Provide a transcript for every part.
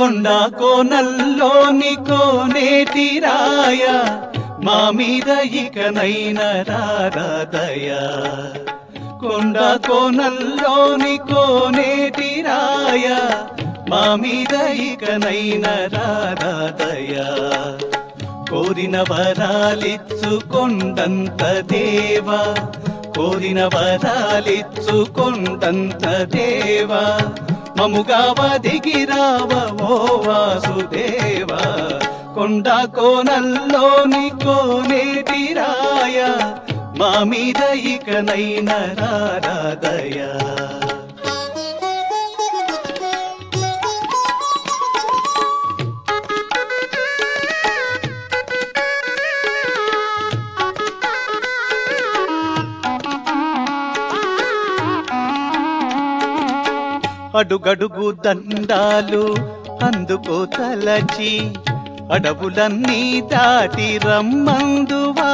కొండ కోనల్లోని కోనేటి రాయ మా మీద ఇకనైన రారాదయా కొండ కోనల్లోని కోనేటి రాయ మా మీద ఇకనైన రారాదయా కోరిన వరాలిచ్చుకొండంత దేవా కోరిన వరాలిచ్చుకొండంత దేవా మముగా వదిగిరావ ఓ వాసుదేవా కొండ కోనల్లోని కోనేటి రాయ మా మీద ఇకనైన రారాదయా అడుగడుగు దండాలు అందుకో తలచి అడవులన్నీ దాటి రమ్మందువా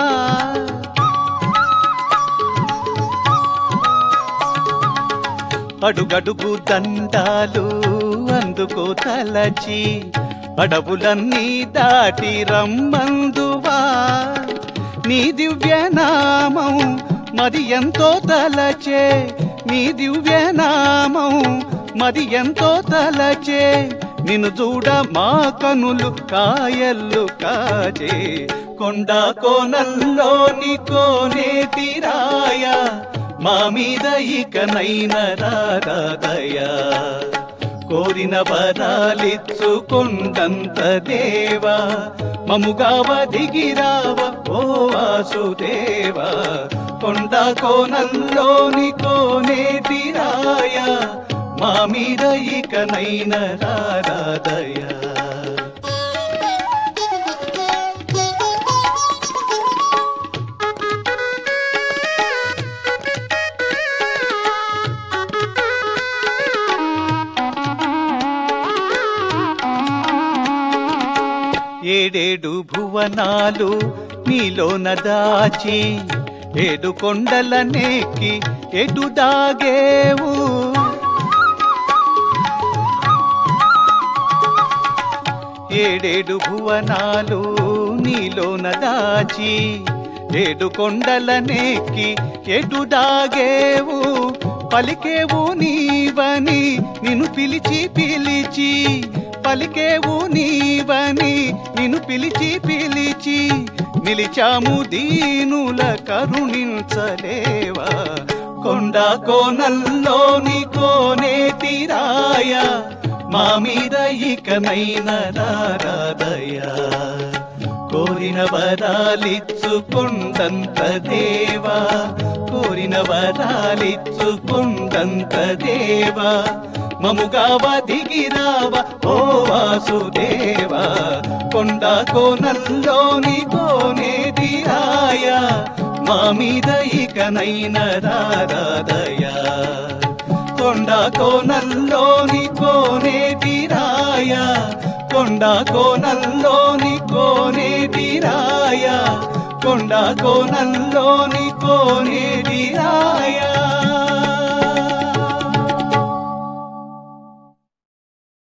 అడుగడుగు దండాలు అందుకో తలచి అడవులన్నీ దాటి రమ్మందువా నీ దివ్యనామం మరి ఎంతో తలచే నీ దివ్యనామం మరి ఎంతో తలచే నిన్ను చూడ మా కనులు కాయల్లు కాజే కొండ కోనల్లోని కోనేటి రాయ మా మీద ఇకనైన రారాదయా కోరిన వరాలిచ్చుకొండంత దేవా మముగా వదిగిరావ ఓ వాసుదేవా కొండ కోనల్లోని కోనేటి రాయ మా మీద ఇకనైన రారాదయా ఏడేడు భువనాలు నీలోన దాచి ఏడు కొండల నెక్కి ఎటు దాగేవు ఏడేడు భువనాలు నీలోన దాచి ఏడు కొండల నెక్కి ఎటు దాగేవు పలికేవు నీవని నిన్ను పిలిచి పిలిచి పలికేవు నీవని నిన్ను పిలిచి పిలిచి నిలిచాము దీనుల కరుణించలేవా కొండ కోనల్లోని కోనేటి రాయ మా మీద ఇకనైన రారాదయా కోరిన వరాలిచ్చుకొండంత దేవా కోరిన వరాలిచ్చుకొండంత దేవా మముగా వదిగిరావ ఓ వాసుదేవా కొండ కోనల్లోని కోనేటి రాయ మా మీద ఇకనైన రారాదయా కొండ కోనల్లోని కోనేటి రాయ కొండ కోనల్లోని కోనేటి రాయ కొండ కోనల్లోని కోనేటి రాయ